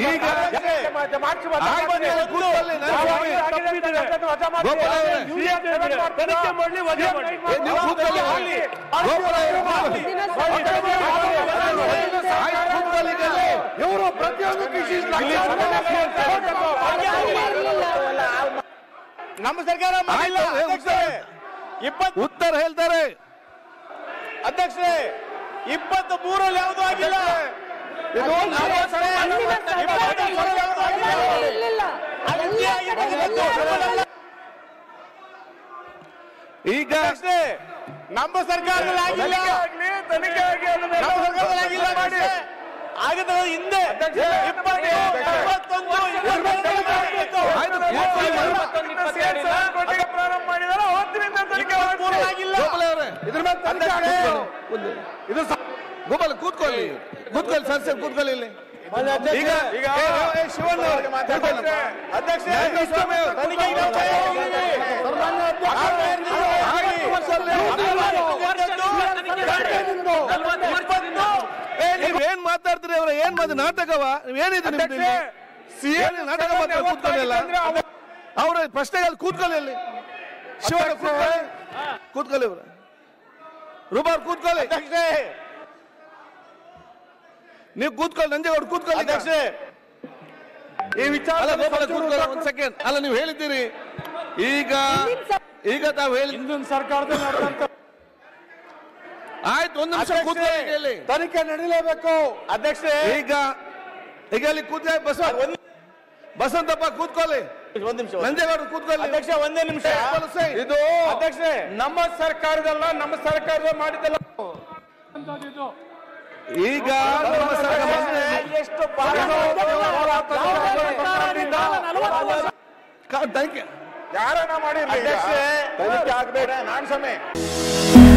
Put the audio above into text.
ಈಗ ಮಾರ್ಚ್ ಆಯ್ತು, ನೀವು ಕೂತ್ಕೊಳ್ಳಿ, ನಾನು ಸ್ವಾಮಿ. ಗೋಪಾಲ ಅವರೇ. ತನಿಖೆ ಮಾಡ್ಲಿ ವಜಾ ಮಾಡಿ ಏ, ನೀವು ಕೂತ್ಕೊಳ್ಳಿ. ಗೋಪಾಲ ಅವರೇ, ಕೂತ್ಕೊಳ್ಳಿ. ಆಯ್ತು, ಕೂತ್ಕೊಳ್ಳಿ ಈಗ ಅಲ್ಲಿ. ಇವರು ಪ್ರತಿಯೊಂದು ಕೃಷಿ ನಮ್ಮ ಸರ್ಕಾರ ಮಾಡಿಲ್ಲ ಆಯ್ತು, ಏ, ಅಧ್ಯಕ್ಷರೇ. ಇಪ್ಪತ್ತು ಉತ್ತರ ಹೇಳ್ತಾರೆ ಅಧ್ಯಕ್ಷರೇ ಇಪ್ಪತ್ತು ಮೂರಲ್ಲಿ ಯಾವುದೂ ಆಗಿಲ್ಲ ಇದು ನಮ್ಮ ಸರ್ಕಾರ ಇಪ್ಪತ್ತು ಮೂರಲ್ಲಿ ಯಾವುದೂ ಆಗಿಲ್ಲ. ಅಗತ್ಯ ಆಗಿದ್ದು ಇವತ್ತು ಸರ್ಕಾರದಲ್ಲ. ಈಗ ಅಧ್ಯಕ್ಷರೇ, ನಮ್ಮ ಸರ್ಕಾರದಲ್ಲಿ ಆಗಿಲ್ಲ ನಮ್ಮ ಸರ್ಕಾರದಲ್ಲಿ ಆಗಿಲ್ಲ ಮಾಡಿ ಆಗಿದ್ದು ಹಿಂದೆ ಇಪ್ಪತ್ತು ಇಪ್ಪತ್ತೊಂದು ಇಪ್ಪತ್ತೆರಡು ಆಯ್ತು, ಕೂತ್ಕೊಳ್ಳಿ. ಪ್ರಾರಂಭ ಮಾಡಿದಾರೆ ಅವತ್ತಿನಿಂದ ಇಪ್ಪತ್ಮೂರು ಆಗಿಲ್ಲ ಗೋಪಾಲ ಅವರೇ ಇದ್ರ ಮೇಲೆ ತನಿಖೆ ಮಾಡಿ. ಇದು ಸ- ಗೋಪಾಲ ಕೂತ್ಕೊಳ್ಳಿ ಕೂತ್ಕೊಳ್ಳಿ ಸರ್ ಸರ್ ಕೂತ್ಕೊಳ್ಳಿ ಇಲ್ಲಿ ಈಗ ಈಗ ಏ, ಏ, ಶಿವಣ್ಣ ಅವ್ರೆ, ಕೂತ್ಕೊಳ್ಳಿ. ಅಧ್ಯಕ್ಷ ನಂಜುಸ್ವಾಮಿ ಅವರು. ತನಿಖೆಗೆ ನಾವು ತಯಾರಿದ್ದೀವಿ. ಏ, ನೀವ್ ಏನ್ ಮಾತಾಡ್ತೀರಿ ಅವ್ರ ಏನ್ ಮಾತು ನಾಟಕವ ನೀವ್ ಏನಿದೆ ನಿಮ್ದು ಇಲ್ಲಿ? ಏನ್ ನಾಟಕ ಮಾತ್ರ ಕೂತ್ಕೊಂಡಿಲ್ಲ ಅವ್ರ ಪ್ರಶ್ನೆಗೆ ಅಲ್ಲಿ ಕೂತ್ಕೊಳ್ಳಿ ಅಲ್ಲಿ ಶಿವಣ್ಣ ಕೂತ್ಕೊಳ್ಳಿ ಕೂತ್ಕೊಳ್ಳಿ ಅವ್ರ ರುಬಾರ್ ಕೂತ್ಕೊಳ್ಳಿ ಅಧ್ಯಕ್ಷರೇ ನೀವು ಕೂತ್ಕೊಳ್ಳಿ ನಂಜೇಗೌಡ ಕೂತ್ಕೊಳ್ಳಿ ಈಗ. ಅಧ್ಯಕ್ಷರೇ ಈ ವಿಚಾರ ಅಲ್ಲ ಗೋಪಾಲ ಕೂತ್ಕೊಳ್ಳಿ ಒಂದ್ ಸೆಕೆಂಡ್ ಅಲ್ಲ ನೀವು ಹೇಳಿದ್ದೀರಿ ಈಗ ಈಗ ತಾವು ಹೇಳಿ ಹಿಂದಿನ ಸರ್ಕಾರದಲ್ಲಿ ನಡೆದಂತ ಆಯ್ತು ಒಂದ್ ನಿಮಿಷ ಕೂತ್ಕೊಳ್ಳಿ ಈಗ ಇಲ್ಲಿ ತನಿಖೆ ನಡೀಲೇಬೇಕು ಅಧ್ಯಕ್ಷರೇ ಈಗ ಈಗ ಅಲ್ಲಿ ಕೂತ್ಕೊಳ್ಳಿ ಬಸವ ಬಸವಂತಪ್ಪ ಕೂತ್ಕೊಳ್ಳಿ ಒಂದ್ ನಿಮಿಷ ನಂಜೇಗೌಡ ಕೂತ್ಕೊಳ್ಳಿ ಅಧ್ಯಕ್ಷ ಒಂದೇ ನಿಮಿಷ ಇದು ಅಧ್ಯಕ್ಷರೇ ನಮ್ಮ ಸರ್ಕಾರದಲ್ಲ ನಮ್ಮ ಸರ್ಕಾರದ ಮಾಡಿದ್ದಲ್ಲ ಈಗ ನಮ್ಮ ಸರ್ಕಾರ ಎಷ್ಟು ಕ- ತನಿಖೆ ಯಾರನ್ನ ಮಾಡಿ ಅಧ್ಯಕ್ಷರೇ ತನಿಖೆ ಆಗ್ಬೇಡ ನಾನ್ ಸಮಯ